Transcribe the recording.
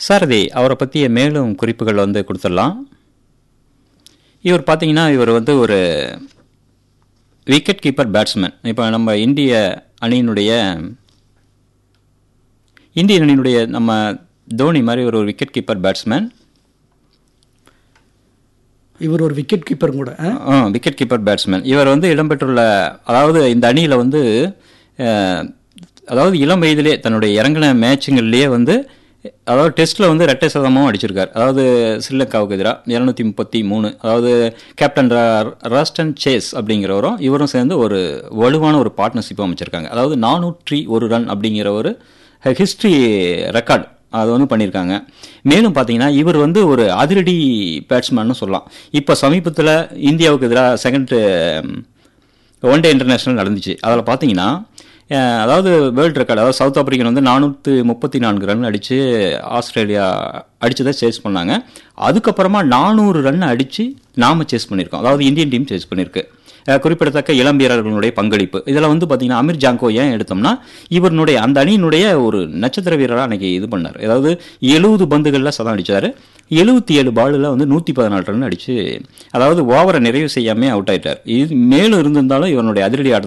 சாரதி அவரை பற்றிய மேலும் குறிப்புகள் வந்து கொடுத்துடலாம் இவர் பார்த்தீங்கன்னா இவர் வந்து ஒரு விக்கெட் கீப்பர் பேட்ஸ்மேன் இப்போ நம்ம இந்திய அணியினுடைய இந்திய அணியினுடைய நம்ம தோனி மாதிரி ஒரு விக்கெட் கீப்பர் பேட்ஸ்மேன் இவர் ஒரு விக்கெட் கீப்பர் கூட ஆ? விக்கெட் கீப்பர் பேட்ஸ்மேன் இவர் வந்து இடம்பெற்றுள்ள அதாவது இந்த அணியில் வந்து அஹ், அதாவது இளம் வயதிலே தன்னுடைய இறங்கின மேட்சுங்கள்லேயே வந்து அதாவது டெஸ்ட்டில் வந்து ரெட்டை சதமும் அடிச்சிருக்கார் அதாவது ஸ்ரீலங்காவுக்கு எதிராக இரநூத்தி முப்பத்தி மூணு அதாவது கேப்டன் ரா- ராஸ்டன் சேஸ் அப்படிங்கிறவரும் இவரும் சேர்ந்து ஒரு வலுவான ஒரு பார்ட்னர்ஷிப் அமைச்சிருக்காங்க அதாவது நானூற்றி ஒரு ரன் அப்படிங்கிற ஒரு ஹிஸ்ட்ரி ரெக்கார்ட் அது வந்து பண்ணியிருக்காங்க மேலும் பார்த்தீங்கன்னா இவர் வந்து ஒரு அதிரடி பேட்ஸ்மேன்னு சொல்லலாம் இப்போ சமீபத்தில் இந்தியாவுக்கு எதிராக செகண்ட் ஒன் டே இன்டர்நேஷனல் நடந்துச்சு அதில் பார்த்தீங்கன்னா அஹ், அதாவது வேர்ல்டு ரெக்கார்டு அதாவது சவுத் ஆப்பிரிக்கன் வந்து நானூற்று முப்பத்தி நான்கு ரன் அடித்து ஆஸ்திரேலியா அடிச்சதை சேஸ் பண்ணாங்க அதுக்கப்புறமா நானூறு ரன் அடித்து நாம சேஸ் பண்ணியிருக்கோம் அதாவது இந்தியன் டீம் சேஸ் பண்ணியிருக்கு அஹ், குறிப்பிடத்தக்க இளம் வீரர்களுடைய பங்களிப்பு இதில் வந்து பார்த்தீங்கன்னா அமீர் ஜாங்கோ ஏன் எடுத்தோம்னா இவருடைய அந்த அணியினுடைய ஒரு நட்சத்திர வீரராக அன்னைக்கு இது பண்ணார் அதாவது எழுபது பந்துகளில் சதம் அடிச்சாரு எழுபத்தி ஏழு பாலில் வந்து நூற்றி பதினாலு ரன் அடித்து அதாவது ஓவரை நிறைவு செய்யாமல் அவுட் ஆயிட்டார் இது மேலும் இருந்திருந்தாலும் இவனுடைய அதிரடி ஆட்டத்தை